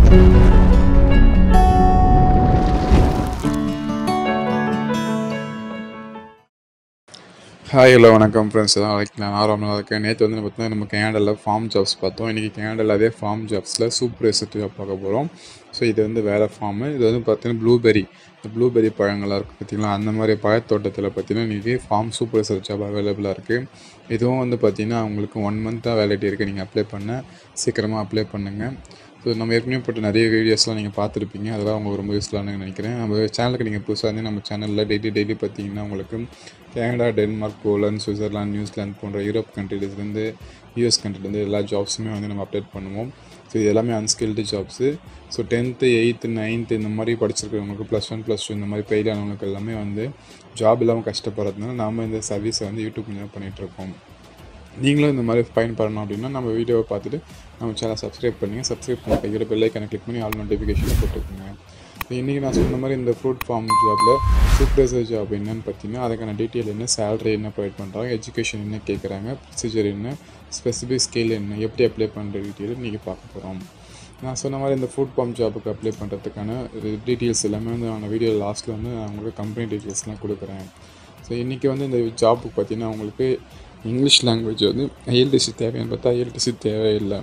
hi hello வணக்கம் friends தான் like நான் ஆரம்பமாக இருக்கேன் நேற்று வந்து பார்த்தீங்கன்னா நம்ம கேனடாவில் ஃபார்ம் ஜாப்ஸ் பார்த்தோம் இன்றைக்கி கேனடாவில் அதே ஃபார்ம் ஜாப்ஸில் சூப்பர்வைசர் ஜாப் பார்க்க போகிறோம் ஸோ இது வந்து வேறு ஃபார்மு இது வந்து பார்த்தீங்கன்னா ப்ளூபெரி இந்த ப்ளூபெரி பழங்கள்லாம் இருக்குது பார்த்தீங்களா அந்த மாதிரி பழத்தோட்டத்தில் பார்த்தீங்கன்னா இன்றைக்கி ஃபார்ம் சூப்பர்வைசர் ஜாப் அவைலபிளாக இருக்குது இதுவும் வந்து பார்த்தீங்கன்னா உங்களுக்கு ஒன் மந்த்தாக வேலிட்டி இருக்குது நீங்கள் அப்ளை பண்ண சீக்கிரமாக அப்ளை பண்ணுங்கள் ஸோ நம்ம ஏற்கனவே போட்ட நிறைய வீடியோஸ்லாம் நீங்கள் பார்த்துருப்பீங்க அதெல்லாம் உங்களுக்கு ரொம்ப யூஸ்ஃபுல்லானு நினைக்கிறேன் நம்ம சேனலுக்கு நீங்கள் புதுசாக இருந்து நம்ம சேனலில் டெய்லி டெய்லி பார்த்தீங்கன்னா உங்களுக்கு Canada Denmark Poland Switzerland New Zealand போன்ற யூரோப் கண்ட்ரிலேருந்து யூஎஸ் கண்ட்ரிலேருந்து எல்லா ஜாப்ஸுமே வந்து நம்ம அப்டேட் பண்ணுவோம் ஸோ இது எல்லாமே unskilled jobs so tenth eighth ninth இந்த மாதிரி படிச்சிருக்கிறவங்களுக்கு ப்ளஸ் ஒன் ப்ளஸ் டூ இந்த மாதிரி ஃபெயில் ஆனவங்களுக்கு எல்லாமே வந்து ஜாப் இல்லாமல் கஷ்டப்படுறதுனால நாம் இந்த சர்வீஸை வந்து யூடியூப் மூலியமாக பண்ணிகிட்ருக்கோம் நீங்களும் இந்த மாதிரி பயன்படணும் அப்படின்னா நம்ம வீடியோவை பார்த்துட்டு நம்ம சேனல் சப்ஸ்கிரைப் பண்ணுங்கள் சப்ஸ்கிரைப் பண்ணி கையோட பெல்லைக்கனை கிளிக் பண்ணி ஆல் நோட்டிஃபிகேஷன் போட்டுக்கோங்க இன்றைக்கி நான் சொன்ன மாதிரி இந்த ஃப்ரூட் ஃபார்ம் ஜாப்பில் சூப்பர்வைசர் ஜாப் என்னன்னு பார்த்தீங்கன்னா அதுக்கான டீட்டெயில் என்ன சேலரி என்ன ப்ரொவைட் பண்ணுறாங்க எஜுகேஷன் என்ன கேட்குறாங்க ப்ரொசீஜர் என்ன ஸ்பெசிஃபிக் ஸ்கேல் என்ன எப்படி அப்ளை பண்ணுற டீட்டெயில் இன்றைக்கி பார்க்க போகிறோம் நான் சொன்ன மாதிரி இந்த ஃபுட் பம்ப் ஜாபுக்கு அப்ளை பண்ணுறதுக்கான டீட்டெயில்ஸ் எல்லாமே வந்து நான் வீடியோ லாஸ்ட்டில் வந்து நான் உங்களுக்கு கம்பெனி டீட்டெயில்ஸ்லாம் கொடுக்குறேன் ஸோ இன்றைக்கி வந்து இந்த ஜாபுக்கு பார்த்தீங்கன்னா உங்களுக்கு இங்கிலீஷ் லாங்குவேஜ் வந்து ஐஎல்டிசி தேவைன்னு பார்த்தா ஐஎல்டிசி தேவையில்லை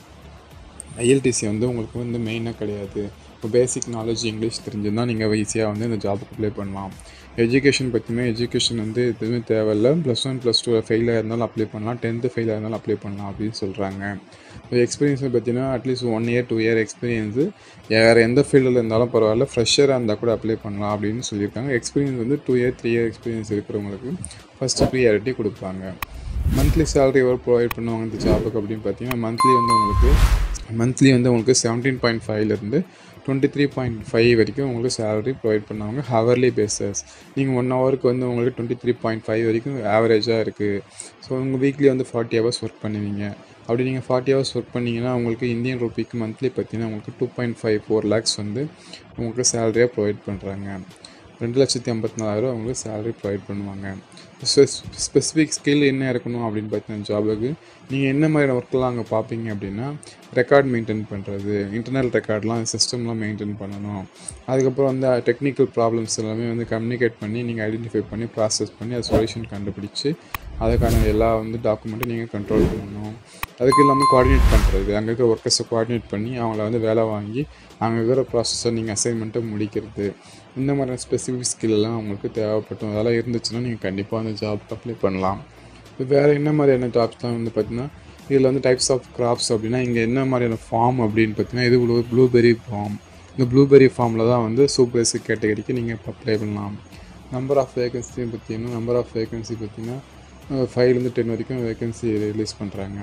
ஐஎல்டிசி வந்து உங்களுக்கு வந்து மெயினாக கிடையாது இப்போ பேசிக் நாலேஜ் இங்கிலீஷ் தெரிஞ்சிருந்தால் நீங்கள் ஈஸியாக வந்து இந்த ஜாபுக்கு அப்ளை பண்ணலாம் எஜுகேஷன் பற்றியுமே எஜுகேஷன் வந்து எதுவுமே தேவையில்லை ப்ளஸ் ஒன் ப்ளஸ் டூ ஃபெயிலாக இருந்தாலும் அப்ளை பண்ணலாம் டென்த்து ஃபெயிலாக இருந்தாலும் அப்ளை பண்ணலாம் அப்படின்னு சொல்கிறாங்க இப்போ எக்ஸ்பீரியன்ஸ் பார்த்தீங்கன்னா at least one year two year experience வேறு எந்த ஃபீல்டில் இருந்தாலும் பரவாயில்ல ஃப்ரெஷராக இருந்தால் கூட அப்ளை பண்ணலாம் அப்படின்னு சொல்லியிருக்காங்க எக்ஸ்பீரியன்ஸ் வந்து two year three year experience இருக்கிறவங்களுக்கு ஃபஸ்ட்டு ப்ரியாரிட்டி கொடுப்பாங்க மந்த்லி சேலரி எவ்வளோ ப்ரொவைட் பண்ணுவாங்க இந்த ஜாபுக்கு அப்படின்னு பார்த்தீங்கன்னா மந்த்லி வந்து உங்களுக்கு மந்த்லி வந்து உங்களுக்கு செவன்டீன் பாயிண்ட் ஃபைவ்லேருந்து டுவெண்ட்டி த்ரீ பாயிண்ட் ஃபைவ் வரைக்கும் உங்களுக்கு சேலரி ப்ரொவைட் பண்ணுவாங்க ஹவர்லி பேசஸ் நீங்கள் ஒன் ஹவருக்கு வந்து உங்களுக்கு டுவெண்ட்டி த்ரீ பாயிண்ட் ஃபைவ் வரைக்கும் ஆவரேஜாக இருக்குது ஸோ உங்கள் வீக்லி வந்து ஃபார்ட்டி ஹவர்ஸ் ஒர்க் பண்ணுவீங்க அப்படி நீங்கள் ஃபார்ட்டி ஹவர்ஸ் ஒர்க் பண்ணிங்கன்னா உங்களுக்கு இந்தியன் ருபிக்கு மந்த்லி பார்த்தீங்கன்னா உங்களுக்கு two point five four lakhs வந்து உங்களுக்கு சேலரியாக ப்ரொவைட் பண்ணுறாங்க ரெண்டு லட்சத்தி ஐம்பத்தி நாலாயிரம் அவங்களுக்கு சேலரி ப்ரொவைட் பண்ணுவாங்க ஸ்பெசிஃபிக் ஸ்கில் என்ன இருக்கணும் அப்படின்னு பார்த்தீங்கன்னா ஜாபுக்கு நீங்கள் என்ன மாதிரியான ஒர்க்கெலாம் அங்கே பார்ப்பீங்க அப்படின்னா ரெக்கார்ட் மெயின்டைன் பண்ணுறது இன்டர்னல் ரெக்கார்ட்லாம் சிஸ்டம்லாம் மெயின்டைன் பண்ணணும் அதுக்கப்புறம் வந்து டெக்னிக்கல் ப்ராப்ளம்ஸ் எல்லாமே வந்து கம்யூனிகேட் பண்ணி நீங்கள் ஐடென்டிஃபை பண்ணி ப்ராசஸ் பண்ணி அது சொல்யூஷன் கண்டுபிடிச்சி அதுக்கான எல்லா வந்து டாக்குமெண்ட்டும் நீங்கள் கண்ட்ரோல் பண்ணணும் அதுக்கு இல்லாமல் கோஆர்டினேட் பண்ணுறது அங்கே இருக்கிற ஒர்க்கர்ஸை கோஆர்டினேட் பண்ணி அவங்கள வந்து வேலை வாங்கி அங்கே இருக்கிற ப்ராசஸை நீங்கள் அசைன்மெண்ட்டை முடிக்கிறது இந்த மாதிரியான ஸ்பெசிஃபிக் ஸ்கில்லாம் உங்களுக்கு தேவைப்படும் அதெல்லாம் இருந்துச்சுன்னா நீங்கள் கண்டிப்பாக அந்த ஜாப்க்கு அப்ளை பண்ணலாம் இப்போ வேறு என்ன மாதிரியான ஜாப்ஸ்லாம் வந்து பார்த்திங்கன்னா இதில் வந்து டைப்ஸ் ஆஃப் கிராப்ஸ் அப்படின்னா இங்கே என்ன மாதிரியான ஃபார்ம் அப்படின்னு பார்த்தீங்கன்னா இது ப்ளூ ப்ளூபெரி ஃபார்ம் இந்த ப்ளூபெரி ஃபார்மில் தான் வந்து சூப்பர்வைசர் கேட்டகரிக்கு நீங்கள் அப்ளை பண்ணலாம் நம்பர் ஆஃப் வேகன்சி பார்த்தீங்கன்னா நம்பர் ஆஃப் வேகன்சி பார்த்தீங்கன்னா ஃபைவ்லேருந்து டென் வரைக்கும் வேகன்சி ரிலீஸ் பண்ணுறாங்க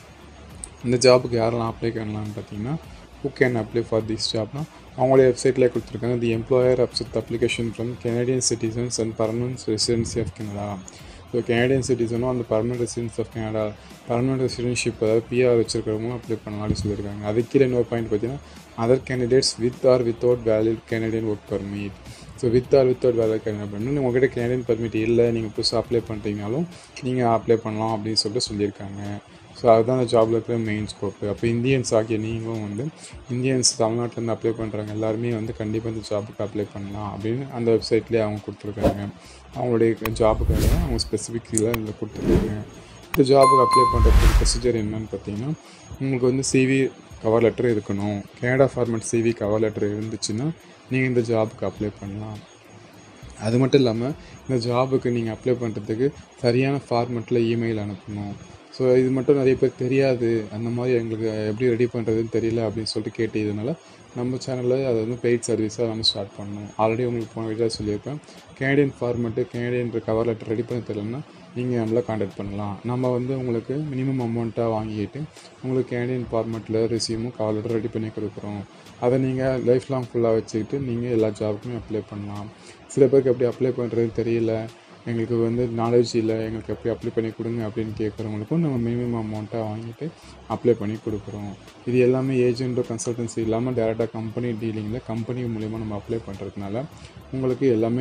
இந்த ஜாபுக்கு யாரெல்லாம் அப்ளை பண்ணலாம்னு பார்த்தீங்கன்னா who can apply for this ஜாப்னா அவங்களுடைய வெப்சைட்லேயே கொடுத்துருக்காங்க தி எம்ப்ளாயர் அப்செட் application from Canadian citizens and permanent residency of Canada so Canadian சிட்டிசனும் அந்த permanent residence of Canada permanent residentship அதாவது பிஆர் வச்சிருக்கிறவங்களும் அப்ளை பண்ணலாம் அப்படின்னு சொல்லியிருக்காங்க அது கீழே இன்னொரு பாயிண்ட் பார்த்தீங்கன்னா other candidates with or without valid Canadian work permit so with or without valid Canadian பண்ணணும் உங்கள்கிட்ட கெனடியன் பர்மிட் இல்லை நீங்கள் புதுசாக அப்ளை பண்ணுறீங்கனாலும் நீங்கள் அப்ளை பண்ணலாம் அப்படின்னு சொல்லிட்டு சொல்லியிருக்காங்க ஸோ அதுதான் அந்த ஜாபில் இருக்கிற மெயின் ஸ்கோப்பு அப்போ இந்தியன்ஸ் ஆகிய நீங்களும் வந்து இந்தியன்ஸ் தமிழ்நாட்டிலேருந்து அப்ளை பண்ணுறாங்க எல்லாருமே வந்து கண்டிப்பாக இந்த ஜாபுக்கு அப்ளை பண்ணலாம் அப்படின்னு அந்த வெப்சைட்லேயே அவங்க கொடுத்துருக்காங்க அவங்களுடைய ஜாபுக்காக அவங்க ஸ்பெசிஃபிக்கில் இதில் கொடுத்துருக்காங்க இந்த ஜாபுக்கு அப்ளை பண்ணுறதுக்கு ப்ரொசீஜர் என்னன்னு பார்த்தீங்கன்னா உங்களுக்கு வந்து சிவி கவர் லெட்டர் இருக்கணும் Canada format CV cover letter இருந்துச்சுன்னா நீங்கள் இந்த ஜாபுக்கு அப்ளை பண்ணலாம் அது மட்டும் இல்லாமல் இந்த ஜாபுக்கு நீங்கள் அப்ளை பண்ணுறதுக்கு சரியான ஃபார்மெட்டில் இமெயில் அனுப்பணும் ஸோ இது மட்டும் நிறைய பேர் தெரியாது அந்த மாதிரி எங்களுக்கு எப்படி ரெடி பண்ணுறதுன்னு தெரியல அப்படின்னு சொல்லிட்டு கேட்டதுனால நம்ம சேனலில் அதை வந்து பெய்ட் சர்வீஸாக நம்ம ஸ்டார்ட் பண்ணணும் ஆல்ரெடி உங்களுக்கு போன வீடியோ சொல்லியிருப்பேன் Canadian format Canadian cover letter ready பண்ண தெரியலன்னா நீங்கள் நம்மளை காண்டாக்ட் பண்ணலாம் நம்ம வந்து உங்களுக்கு மினிமம் அமௌண்ட்டாக வாங்கிட்டு உங்களுக்கு கேனடியன் ஃபார்மெட்டில் ரெசியூமும் கவர் லெட்டர் ரெடி பண்ணி கொடுக்குறோம் அதை நீங்கள் லைஃப் லாங் ஃபுல்லாக வச்சுக்கிட்டு நீங்கள் எல்லா ஜாபுக்குமே அப்ளை பண்ணலாம் சில பேருக்கு எப்படி அப்ளை பண்ணுறது தெரியல எங்களுக்கு வந்து நாலேஜ் இல்லை எங்களுக்கு எப்படி அப்ளை பண்ணி கொடுங்க அப்படின்னு கேட்குறவங்களுக்கும் நம்ம மினிமம் அமௌண்ட்டாக வாங்கிட்டு அப்ளை பண்ணி கொடுக்குறோம் இது எல்லாமே ஏஜென்ட்டோ கன்சல்டன்சி இல்லாமல் டேரெக்டாக கம்பெனி டீலிங்கில் கம்பெனி மூலிமா நம்ம அப்ளை பண்ணுறதுனால உங்களுக்கு எல்லாமே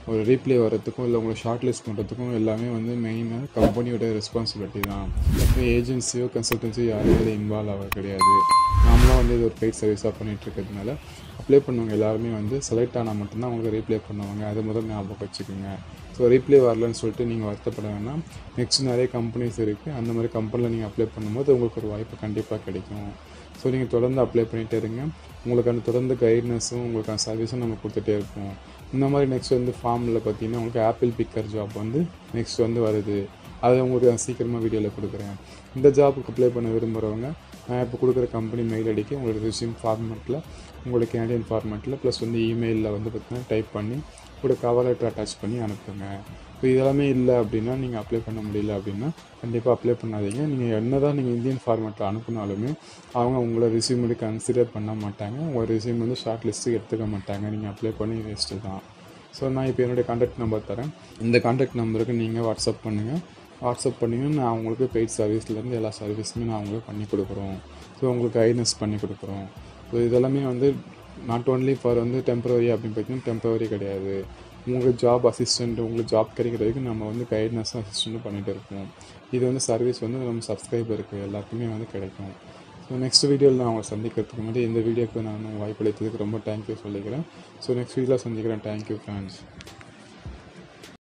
ஒரு ரீப்ளே வர்றதுக்கும் இல்லை உங்களை ஷார்ட் லிஸ்ட் பண்ணுறதுக்கும் எல்லாமே வந்து மெயினாக கம்பெனியோட ரெஸ்பான்சிபிலிட்டி தான் ஏஜென்சியோ கன்சல்டன்சியோ யாரும் இதில் இன்வால்வ் ஆக கிடையாது நாமளும் வந்து இது ஒரு பெய்ட் சர்வீஸாக பண்ணிகிட்டு இருக்கிறதுனால அப்ளை பண்ணவங்க எல்லாருமே வந்து செலக்ட் ஆனால் மட்டும்தான் அவங்களுக்கு ரீப்ளே பண்ணுவாங்க அது முதல் ஞாபகம் வச்சுக்கோங்க ஸோ ரீப்ளே வரலன்னு சொல்லிட்டு நீங்கள் வருத்தப்பட வேணாம் நெக்ஸ்ட் நிறைய கம்பெனிஸ் இருக்குது அந்த மாதிரி கம்பெனியில் நீங்கள் அப்ளை பண்ணும்போது உங்களுக்கு ஒரு வாய்ப்பு கண்டிப்பாக கிடைக்கும் ஸோ நீங்கள் தொடர்ந்து அப்ளை பண்ணிகிட்டே இருங்க உங்களுக்கான தொடர்ந்து கைட்னஸும் உங்களுக்கான சர்வீஸும் நம்ம கொடுத்துட்டே இருப்போம் இந்த மாதிரி நெக்ஸ்ட் வந்து ஃபார்மில் பார்த்தீங்கன்னா உங்களுக்கு ஆப்பிள் பிக்கர் ஜாப் வந்து நெக்ஸ்ட் வந்து வருது அதை உங்களுக்கு நான் சீக்கிரமாக வீடியோவில் கொடுக்குறேன் இந்த ஜாபுக்கு அப்ளை பண்ண விரும்புகிறவங்க நான் இப்போ கொடுக்குற கம்பெனி மெயில் அடிக்க உங்களோட ரெசியூம் ஃபார்மேட்டில் உங்களோட கேண்டியன் ஃபார்மேட்டில் ப்ளஸ் வந்து இமெயிலில் வந்து பார்த்தீங்கன்னா டைப் பண்ணி கூட கவர் லெட்டர் அட்டாச் பண்ணி அனுப்புங்க ஸோ இதெல்லாமே இல்லை அப்படின்னா நீங்கள் அப்ளை பண்ண முடியல அப்படின்னா கண்டிப்பாக அப்ளை பண்ணாதீங்க நீங்கள் என்ன தான் நீங்கள் இந்தியன் ஃபார்மேட்டில் அனுப்புனாலுமே அவங்க உங்களை ரெசியூம் வந்து கன்சிடர் பண்ண மாட்டாங்க உங்கள் ரெசியூம் வந்து ஷார்ட் லிஸ்ட்டுக்கு எடுத்துக்க மாட்டாங்க நீங்கள் அப்ளை பண்ணி வேஸ்ட்டு தான் ஸோ நான் இப்போ என்னுடைய கான்டாக்ட் நம்பர் தரேன் இந்த கான்டாக்ட் நம்பருக்கு நீங்கள் வாட்ஸ்அப் பண்ணுங்கள் வாட்ஸ்அப் பண்ணிங்கன்னா நான் உங்களுக்கு பெய்ட் சர்வீஸ்லேருந்து எல்லா சர்வீஸுமே நான் உங்களுக்கு பண்ணி கொடுக்குறோம் ஸோ உங்களுக்கு கைட்னஸ் பண்ணி கொடுக்குறோம் ஸோ இதெல்லாமே வந்து நாட் ஓன்லி ஃபார் வந்து டெம்பரவரி அப்படின்னு பார்த்தீங்கன்னா டெம்பரவரி கிடையாது உங்களுக்கு ஜாப் அசிஸ்டண்ட் உங்களுக்கு ஜாப் கிடைக்கிற வரைக்கும் நம்ம வந்து கைட்னஸும் அசிஸ்டண்ட்டும் பண்ணிகிட்டு இருப்போம் இது வந்து சர்வீஸ் வந்து நம்ம சப்ஸ்கிரைபருக்கு எல்லாத்துக்குமே வந்து கிடைக்கும் ஸோ நெக்ஸ்ட் வீடியோவில் நான் உங்களை சந்திக்கிறதுக்கு முன்னாடி இந்த வீடியோக்கு நான் வாய்ப்பளித்ததுக்கு ரொம்ப தேங்க்யூ சொல்லிக்கிறேன் ஸோ நெக்ஸ்ட் வீடியோவில் சந்திக்கிறேன் தேங்க்யூ ஃப்ரெண்ட்ஸ்